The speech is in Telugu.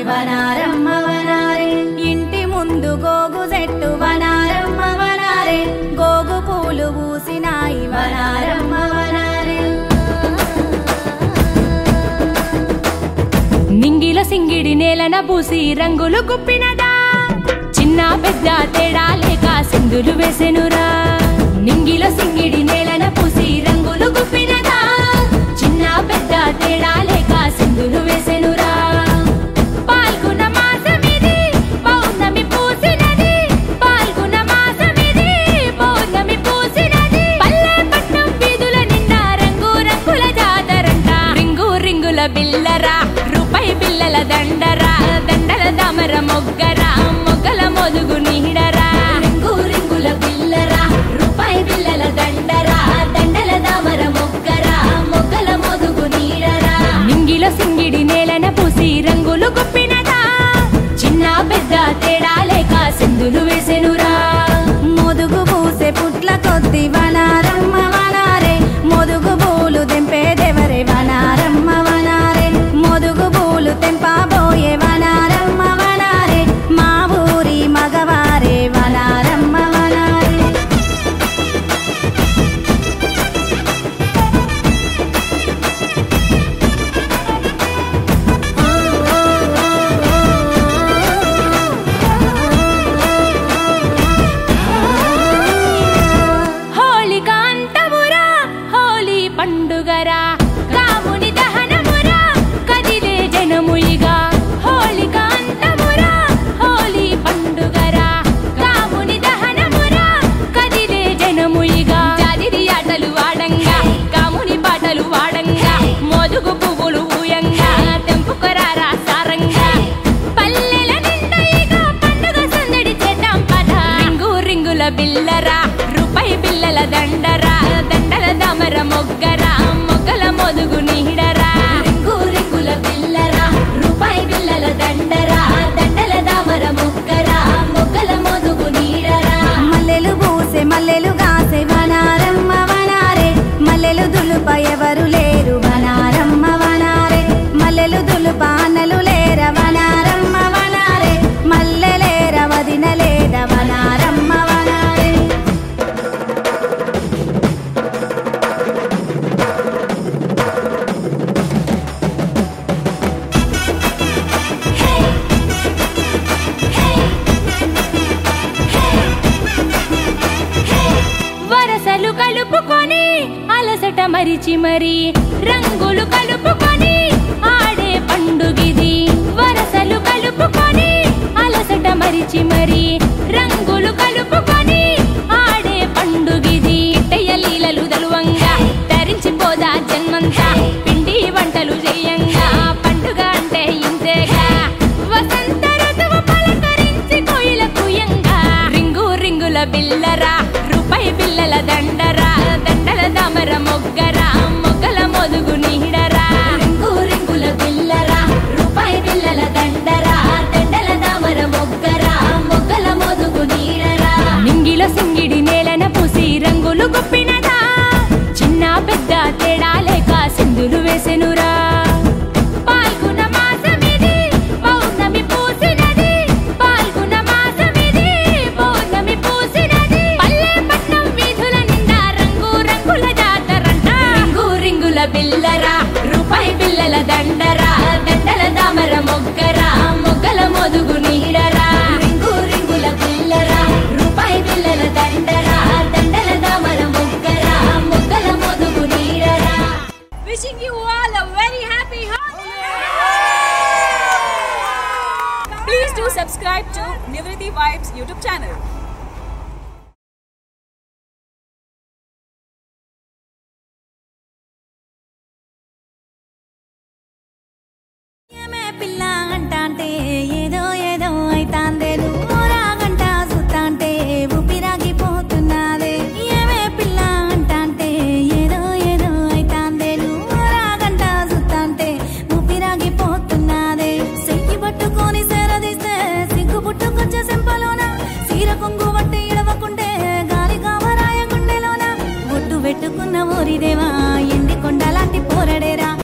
వనారమ్మ వనారే ఇంటి ముందు గోగు చెట్టు వనారమ్మ వనారే గోగు పూలు పూసినాయి వనారమ్మ వనారే నింగిల సింగిడి నేలన పూసి రంగులు గుప్పినదా చిన్న పెద్ద తేడా లేక సింధులు వేసెనురా నింగిల సింగిడి నేలన పూసి రంగులు గుప్పినదా చిన్న పెద్ద తేడా లేక సింధులు వేసెనురా పాల్గొన మాసమిది పౌర్ణమి పూసినది పాల్గొన మాసమిది పౌర్ణమి పూసినది పల్లె పట్నం వీధుల నిండా రంగు రంగుల జాతరంట రింగు రింగుల బిల్లరా రూపాయి బిల్లల దండరా దండల దమర మొగ్గరా మొగ్గల మొదుగు నీడరా రింగు రింగుల బిల్లరా రూపాయి బిల్లల దండరా దండల దామర మొగ్గరా మొగ్గల మొదుగు నీడరా నింగిల సింగిడి నేలన పూసి రంగులు గుప్పినదా చిన్న పెద్ద తేడా లేక సింధులు వేసెనురా మొదుగు పూసే పుట్ల కొద్ది వనారమ్మ వనారే మొదుగు పూలు తెంపేదెవరే వనారమ్మ వనారే మొదుగు పూలు తెంపబోయే వనారమ్మ వనారే మా ఊరి మగవారే వనారమ్మ వనారే హోళీ కాంతమురా హోళీ పండుగరా కాముని దహనమురా కదిలే జనముయిగా హోళీ కాంతమురా హోళీ పండుగరా కాముని దహనమురా కదిలే జనముయిగా జాజిరి ఆటలు ఆడంగా కాముని పాటలు వాడంగా మోదుగు పువ్వులు ఊయంగా తెంపుకరారా సారంగా పల్లెల నిండయిగా పండుగ సందడి చేద్దాం పద రింగు రింగుల బిల్లరా రూపాయి బిల్లల దండరా దండల దమర మొగ్గరా మొగ్గల మొదుగు నీడరా రింగు రింగుల బిల్లరా రూపాయి బిల్లల దండరా దండల దామర ముక్కరా మొగ్గల మొదుగు నీడరా మల్లెలు పూసే మల్లెలు కాసే వనారమ్మ వనారే మల్లెలు దులుప ఎవరు లేరు వనారమ్మ వనారే మల్లెలు దులుప అన్నలు లేర వనారమ్మ వనారే మల్లెలేర వదిన లేద వనారమ్మ వనారే వరసలు కలుపుకొని అలసట మరిచి మరి రంగులు కలుపుకొని ఆడే పండుగిది వరసలు కలుపుకొని అలసట మరిచి మరి రంగులు కలుపుకొని ఆడే పండుగిది ఇట్టయ్య లీలలు దలువంగా ధరించిపోదా జన్మంతా పిండి వంటలు చేయంగా పండుగ అంటే ఇంతేగా వసంత ఋతువు పలకరించి కోయిల కుయంగా రింగు రింగుల బిల్లరా రూపాయి బిల్లల దండరా దండల దమర మొగ్గరా మొగ్గల మొదుగు నీడరా రింగు రింగుల బిల్లరా రూపాయి బిల్లల దండరా దండల దామర మొగ్గరా మొగ్గల మొదుగు నీడరా నింగిల సింగిడి నేలన పూసి రంగులు గుప్పినదా చిన్న పెద్ద తేడా లేక సింధులు వేసెనురా పాల్గొన మాసమిది పౌర్ణమి పూసినది పాల్గొన మాసమిది పౌర్ణమి పూసినది పల్లె పట్నం వీధుల నిండా రంగు రంగుల జాతరంట రింగు రింగుల బిల్లరా రూపాయి బిల్లల దండరా దండల దామర మొగ్గరా మొగ్గల మొదుగు నీడరా రింగు రింగుల బిల్లరా రూపాయి బిల్లల దండరా దండల దామర మొగ్గరా మొగ్గల మొదుగు నీడరా Wishing you all a very happy Holi! Please do subscribe to Nivriti Vibes YouTube channel. ఏమే పిల్ల అంటాంటే ఏదో ఏదో అయితాందే నువ్వు రాగంట సుత్తాంటే ఊపిరాగిపోతున్నాదే ఏమే పిల్ల అంటాంటే ఏదో ఏదో అయితాందే నువ్వు రాగంట సుత్తాంటే ఊపిరాగిపోతున్నాదే సెయ్యి పట్టుకొని సేరదీస్తే సిగ్గు పుట్టుకొచ్చే సెంపలోన సీర కొంగు వట్టి ఇడవకుంటే గాలి కావరాయ గుండెలోన ఒట్టు పెట్టుకున్న ఊరిదేవా